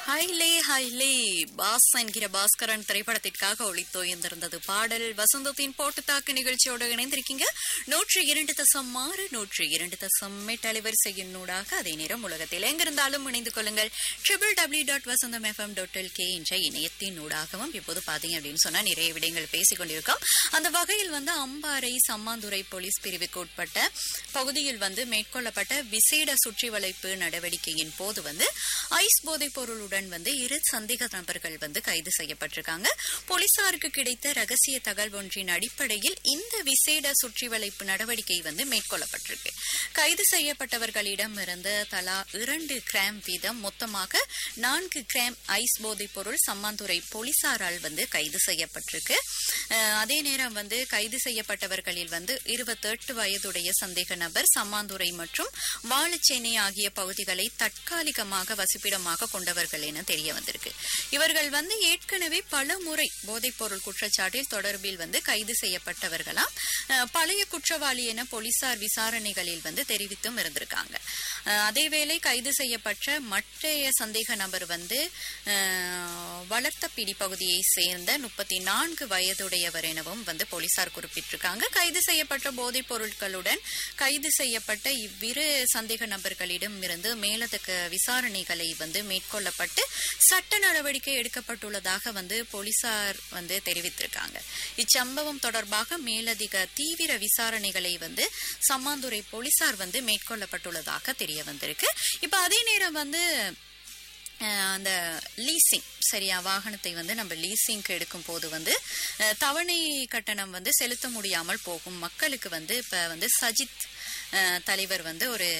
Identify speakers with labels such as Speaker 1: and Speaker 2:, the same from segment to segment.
Speaker 1: ஹைலே ஹைலே pass என்கிற பாஸ்கரன் திரைப்படத்திற்காக ஒளித்தோய்ந்திருந்தது பாடல் வசந்தத்தின் போட்டு தாக்கு நிகழ்ச்சியோடு இணைந்திருக்கீங்க நூற்றி இரண்டு தசம் ஆறு நூற்றி இரண்டு தசம் எட்டு அலைவரிசையின் நூடாக அதே நேரம் உலகத்தில் எங்கிருந்தாலும் இணைந்து கொள்ளுங்கள் triple W dot Vasantham FM dot L K என்ற இணையத்தின் ஊடாகவும் இப்போது பாத்தீங்க அப்படின்னு சொன்னா நிறைய விடயங்கள் பேசிக் கொண்டிருக்கோம் அந்த வகையில் வந்து அம்பாறை சம்மாந்துறை போலீஸ் பிரிவுக்கு உட்பட்ட பகுதியில் வந்து மேற்கொள்ளப்பட்ட விசேட சுற்றி வளைப்பு நடவடிக்கையின் போது வந்து ஐஸ் போதைப் பொருளுடன் வந்து இரு சந்தேக நபர்கள் வந்து கைது செய்யப்பட்டிருக்காங்க போலீசாருக்கு கிடைத்த ரகசிய தகவல் ஒன்றின் அடிப்படையில் இந்த விசேட சுற்றி வளைப்பு நடவடிக்கை வந்து மேற்கொள்ளப்பட்டிருக்கு கைது செய்யப்பட்டவர்களிடம் இருந்து தலா இரண்டு கிராம் வீதம் மொத்தமாக நான்கு கிராம் ஐஸ் போதைப் பொருள் சம்மாந்துறை போலீசாரால் வந்து கைது செய்யப்பட்டிருக்கு அஹ், அதே நேரம் வந்து கைது செய்யப்பட்டவர்களில் வந்து இருபத்தெட்டு வயதுடைய சந்தேக நபர் சம்மாந்துறை மற்றும் வாழச்சேனை ஆகிய பகுதிகளை தற்காலிகமாக வசிப்பிடமாக கொண்டவர்கள் என தெரிய வந்திருக்கு இவர்கள் வந்து ஏற்கனவே பல முறை போதைப் பொருள் குற்றச்சாட்டில் தொடர்பில் வந்து கைது செய்யப்பட்டவர்களாம் அஹ், பழைய குற்றவாளி என போலீசார் விசாரணைகளில் வந்து தெரிவித்தும் இருந்திருக்காங்க அஹ், அதேவேளை கைது செய்யப்பட்ட மற்றைய சந்தேக நபர் வந்து அஹ், வளர்த்தப்பிடி பகுதியை சேர்ந்த முப்பத்தி நான்கு வயதுடையவர் எனவும் வந்து போலீசார் குறிப்பிட்டிருக்காங்க கைது செய்யப்பட்ட போதைப் பொருட்களுடன் கைது செய்யப்பட்ட இவ்விரு சந்தேக நபர்களிடம் இருந்து மேலதிக விசாரணைகளை வந்து மேற்கொள்ளப்பட்டு சட்ட நடவடிக்கை எடுக்கப்பட்டுள்ளதாக வந்து போலீசார் வந்து தெரிவித்திருக்காங்க இச்சம்பவம் தொடர்பாக மேலதிக தீவிர விசாரணைகளை வந்து சம்மாந்துறை போலீசார் வந்து மேற்கொள்ளப்பட்டுள்ளதாக தெரிய வந்திருக்கு இப்ப அதே நேரம் வந்து அஹ் அந்த லீசிங் சரியா வாகனத்தை வந்து நம்ம லீசிங்க்கு எடுக்கும் போது வந்து அஹ், தவணை கட்டணம் வந்து செலுத்த முடியாமல் போகும் மக்களுக்கு வந்து இப்ப வந்து சஜித் அஹ், தலைவர் வந்து ஒரு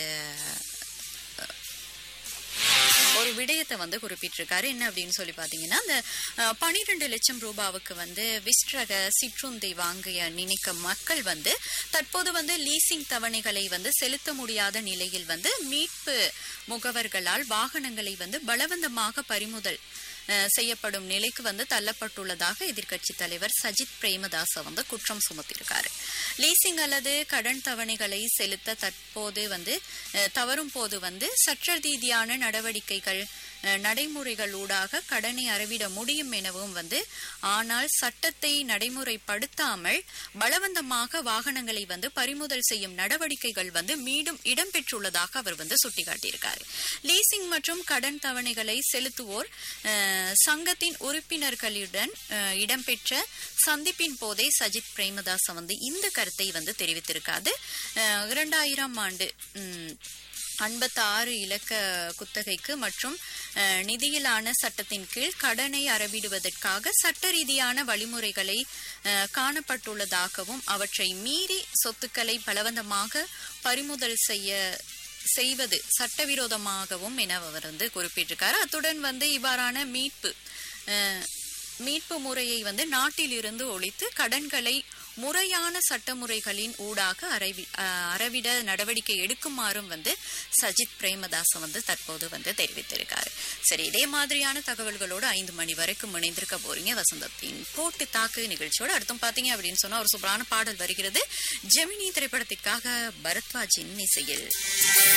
Speaker 1: ஒரு விடயத்தை வந்து குறிப்பிட்டிருக்காரு என்ன அப்படின்னு சொல்லி பாத்தீங்கன்னா அந்த பனிரெண்டு லட்சம் ரூபாவுக்கு வந்து விஸ்ட்ரக சிற்றுந்தை வாங்கிய நினைக்கும் மக்கள் வந்து தற்போது வந்து லீசிங் தவணைகளை வந்து செலுத்த முடியாத நிலையில் வந்து மீட்பு முகவர்களால் வாகனங்களை வந்து பலவந்தமாக பறிமுதல் அஹ், செய்யப்படும் நிலைக்கு வந்து தள்ளப்பட்டுள்ளதாக எதிர்க்கட்சி தலைவர் சஜித் பிரேமதாச வந்து குற்றம் சுமத்தியிருக்காரு லீசிங் அல்லது கடன் தவணைகளை செலுத்த தற்போது வந்து அஹ், தவறும் போது வந்து சட்ட ரீதியான நடவடிக்கைகள் அஹ், நடைமுறைகள் ஊடாக கடனை அறவிட முடியும் எனவும் வந்து ஆனால் சட்டத்தை நடைமுறைப்படுத்தாமல் பலவந்தமாக வாகனங்களை வந்து பறிமுதல் செய்யும் நடவடிக்கைகள் வந்து மீண்டும் இடம்பெற்றுள்ளதாக அவர் வந்து சுட்டிக்காட்டியிருக்காரு லீசிங் மற்றும் கடன் தவணைகளை செலுத்துவோர் அஹ், சங்கத்தின் உறுப்பினர்களுடன் அஹ், இடம்பெற்ற சந்திப்பின் போதே சஜித் பிரேமதாச வந்து இந்த கருத்தை வந்து தெரிவித்திருக்காது அஹ், இரண்டாயிரம் ஆண்டு ம், ஐம்பத்தாறு இலக்க குத்தகைக்கு மற்றும் அஹ், நிதியிலான சட்டத்தின் கீழ் கடனை அறவிடுவதற்காக சட்ட ரீதியான வழிமுறைகளை அஹ், காணப்பட்டுள்ளதாகவும் அவற்றை மீறி சொத்துக்களை பலவந்தமாக பறிமுதல் செய்ய செய்வது சட்டவிரோதமாகவும் என அவர் வந்து குறிப்பிட்டிருக்காரு அத்துடன் வந்து இவ்வாறான மீட்பு அஹ், மீட்பு முறையை வந்து நாட்டிலிருந்து ஒழித்து கடன்களை முறையான சட்டமுறைகளின் ஊடாக அறவி அஹ், அறவிட நடவடிக்கை எடுக்குமாறும் வந்து சஜித் பிரேமதாச வந்து தற்போது வந்து தெரிவித்திருக்காரு சரி இதே மாதிரியான தகவல்களோடு ஐந்து மணி வரைக்கும் இணைந்திருக்க போறீங்க வசந்தத்தின் போட்டு தாக்கு நிகழ்ச்சியோட அடுத்தும் பாத்தீங்க அப்படின்னு சொன்னா ஒரு சூப்பரான பாடல் வருகிறது ஜெமினி திரைப்படத்திற்காக பரத்வாஜின் இசையில்